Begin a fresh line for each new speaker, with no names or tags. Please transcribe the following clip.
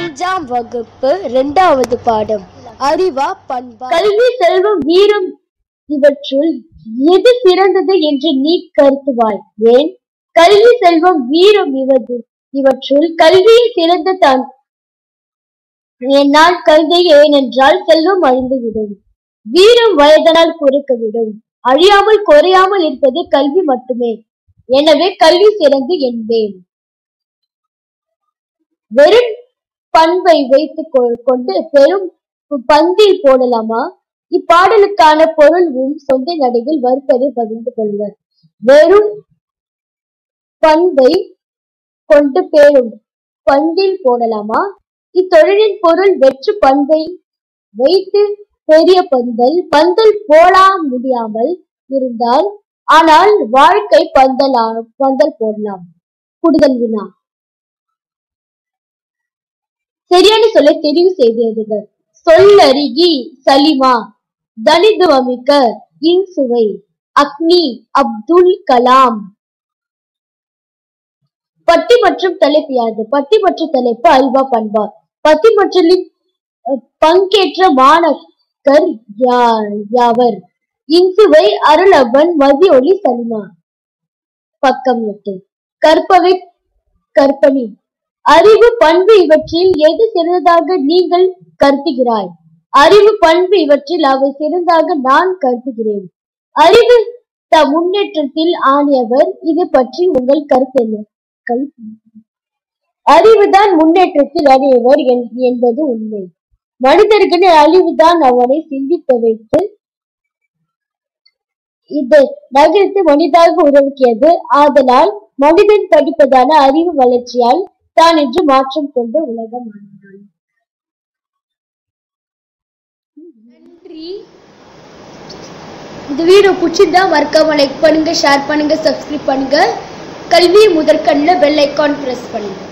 அஞ்சாம் வகுப்பு இரண்டாவது பாடம் அறிவா பண்பா
கல்வி செல்வம் வீரம் இவற்றுள் எது சிறந்தது என்று நீ கருத்துவாய் ஏன் கல்வி செல்வம் வீரம் இவது இவற்றுள் கல்வியை சிறந்த தான் என்னால் கல்வி ஏனென்றால் செல்வம் அழிந்துவிடும் வீரம் வயதனால் குறைக்கவிடும் அழியாமல் குறையாமல் இருப்பது கல்வி மட்டுமே எனவே கல்வி சிறந்து என்பேன் வெறும் பண்பை வைத்துக் கொ- கொண்டு பெரும் பந்தில் போடலாமா இப்பாடலுக்கான பொருள் உன் சொந்த நடையில் வறுப்பதை பகிர்ந்து கொள்வர் வெறும் பண்பை கொண்டு பெரும் பந்தில் போடலாமா இத்தொழிலின் பொருள் வெற்று பண்பை வைத்து பெரிய பந்தல் பந்தல் போடா முடியாமல் இருந்தால் ஆனால் வாழ்க்கை பந்தலா பந்தல் போடலாம் கூடுதல் வினா சரியான சொல்லை தெரிவு செய்தது சொல்லருகி சலிமா தனித்துவமிக்க இன்சுவை அக்னி அப்துல் கலாம் பட்டி மற்றும் தலைப்பு யாது பட்டி மற்றும் தலைப்பு அல்வா பண்பா பட்டி மற்றும் பங்கேற்ற மாணக்கர் யா- யாவர் இன்சுவை அருளவன் மதியொலி சலிமா பக்கம் எட்டு கற்பவை கற்பனி அறிவு பண்பு இவற்றில் எது சிறந்ததாக நீங்கள் கருதுகிறாய் அறிவு பண்பு இவற்றில் அவை சிறந்ததாக நான் கருதுகிறேன் அறிவு த முன்னேற்றத்தில் ஆணியவர் இது பற்றி உங்கள் கருத்து என்ன கருத்து அறிவுதான் முன்னேற்றத்தில் அணியவர் என்- என்பது உண்மை மனிதர்களின் அழிவுதான் அவனை சிந்திக்க வைத்து இது நகரத்து மனிதாக உருவாக்கியது ஆதலால் மனிதன் படிப்பதான அறிவு வளர்ச்சியால் தான் என்று மாற்றம் கொண்ட உலகம் ஆனான்
நன்றி இந்த வீடியோ பிடிச்சிருந்தா மறக்காம லைக் பண்ணுங்க ஷேர் பண்ணுங்க சப்ஸ்கிரைப் பண்ணுங்க கல்வி முதற்கண்ணில் பெல் ஐக்கான் பிரஸ் பண்ணுங்க